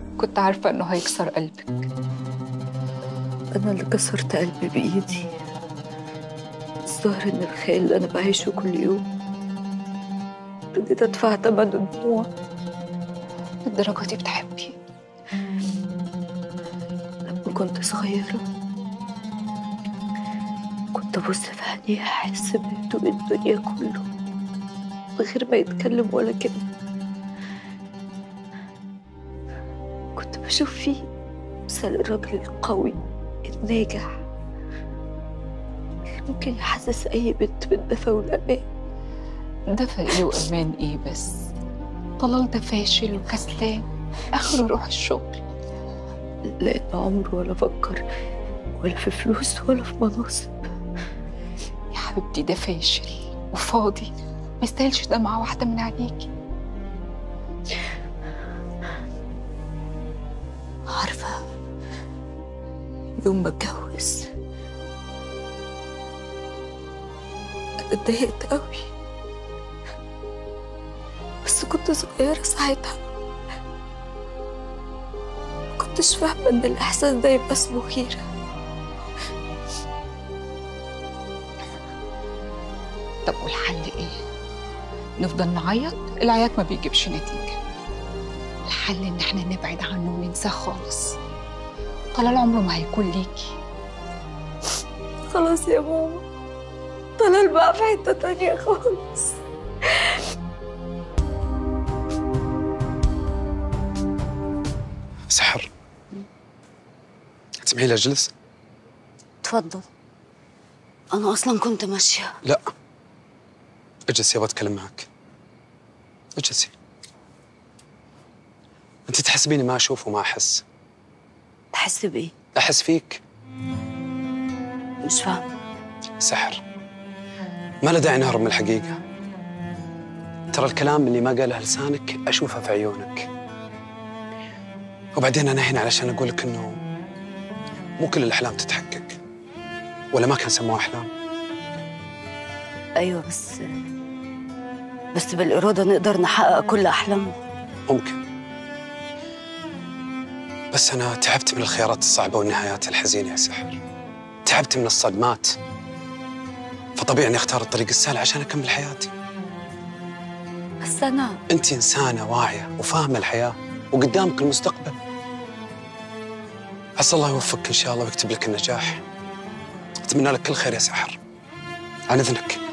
كنت عارفة إنه هيكسر قلبك أنا اللي كسرت قلبي بإيدي الظاهر إن الخيال اللي أنا بعيشه كل يوم ابتديت أدفع تمنه دموع للدرجة دي بتحبي لما كنت صغيرة كنت أبص في عينيه أحس بهدوء الدنيا كله من غير ما يتكلم ولا كلمة كنت بشوف فيه مثال الراجل القوي الناجح اللي ممكن يحسس أي بنت بالدفى والأمان دفى إيه وأمان إيه بس طلال ده فاشل وكسلان آخره يروح الشغل لأن عمره ولا فكر ولا في فلوس ولا في مناصب يا حبيبتي ده فاشل وفاضي ما يستاهلش دمعة واحدة من عينيكي عارفة يوم ما اتجوز أنا اتضايقت قوي بس كنت صغيرة ساعتها ما كنتش فاهمة إن الإحساس ده يبقى اسمه غيرة طب والحل إيه؟ نفضل نعيط؟ العياط ما بيجيبش نتيجة الحل إن احنا نبعد عنه وننساه خالص طلال عمره ما هيكون ليكي خلاص يا ماما طلال بقى في حتة تانية خالص سحر تسمحي لي اجلس؟ تفضل أنا أصلا كنت ماشية لا اجلسي ابغى اتكلم معك اجلسي انت تحسبيني ما اشوف وما احس تحس بإيه؟ احس فيك مش فاهمة سحر ما له داعي نهرب من الحقيقه ترى الكلام اللي ما قاله لسانك اشوفه في عيونك وبعدين انا هنا علشان اقول لك انه مو كل الاحلام تتحقق ولا ما كان سموها احلام أيوة بس بس بالإرادة نقدر نحقق كل أحلامنا ممكن بس أنا تعبت من الخيارات الصعبة والنهايات الحزينة يا سحر تعبت من الصدمات فطبيعي إني أختار الطريق السهل عشان أكمل حياتي بس أنا أنت إنسانة واعية وفاهمة الحياة وقدامك المستقبل عسى الله يوفقك إن شاء الله ويكتب لك النجاح أتمنى لك كل خير يا سحر عن إذنك